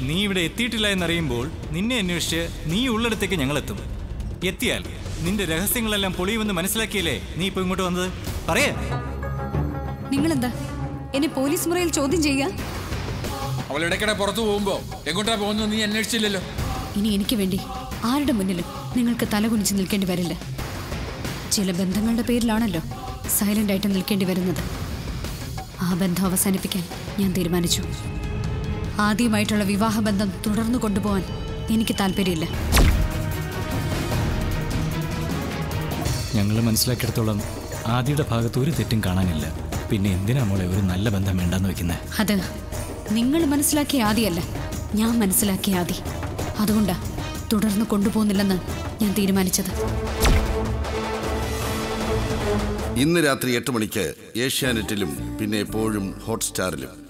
നീ ഇവിടെ എത്തിയിട്ടില്ല എന്നറിയുമ്പോൾ നിന്നെ അന്വേഷിച്ച് നീ ഉള്ളിടത്തേക്ക് ഞങ്ങൾ എത്തും എത്തിയാൽ നിന്റെ രഹസ്യങ്ങളെല്ലാം പൊളിയുമെന്ന് മനസ്സിലാക്കിയല്ലേ നീ ഇപ്പൊ ഇങ്ങോട്ട് വന്നത് പറയാ നിങ്ങളെന്താ എന്നെ പോലീസ് മുറിയിൽ ചോദ്യം ചെയ്യുക അവൾ ഇടയ്ക്കിടെ പുറത്തു പോകുമ്പോ എങ്ങോട്ടാ പോകുന്നത് നീ അന്വേഷിച്ചില്ലല്ലോ ഇനി എനിക്ക് വേണ്ടി ആരുടെ മുന്നിലും നിങ്ങൾക്ക് തലകുനിച്ച് നിൽക്കേണ്ടി വരില്ല ചില ബന്ധങ്ങളുടെ പേരിലാണല്ലോ സൈലന്റ് ആയിട്ട് നിൽക്കേണ്ടി വരുന്നത് ആ ബന്ധം അവസാനിപ്പിക്കാൻ ഞാൻ തീരുമാനിച്ചു ആദ്യമായിട്ടുള്ള വിവാഹബന്ധം തുടർന്നു കൊണ്ടുപോകാൻ എനിക്ക് താല്പര്യമില്ല ഞങ്ങൾ മനസ്സിലാക്കിയിടത്തോളം ആദ്യയുടെ ഭാഗത്ത് ഒരു തെറ്റും കാണാനില്ല പിന്നെ എന്തിനാ മോളെ ഒരു നല്ല ബന്ധം വേണ്ടെന്ന് വെക്കുന്നത് അത് നിങ്ങൾ മനസ്സിലാക്കിയ ആദിയല്ല ഞാൻ മനസ്സിലാക്കിയ ആദി അതുകൊണ്ടാ തുടർന്ന് കൊണ്ടുപോകുന്നില്ലെന്ന് ഞാൻ തീരുമാനിച്ചത് ഇന്ന് രാത്രി എട്ട് മണിക്ക് ഏഷ്യാനെറ്റിലും പിന്നെ എപ്പോഴും ഹോട്ട്സ്റ്റാറിലും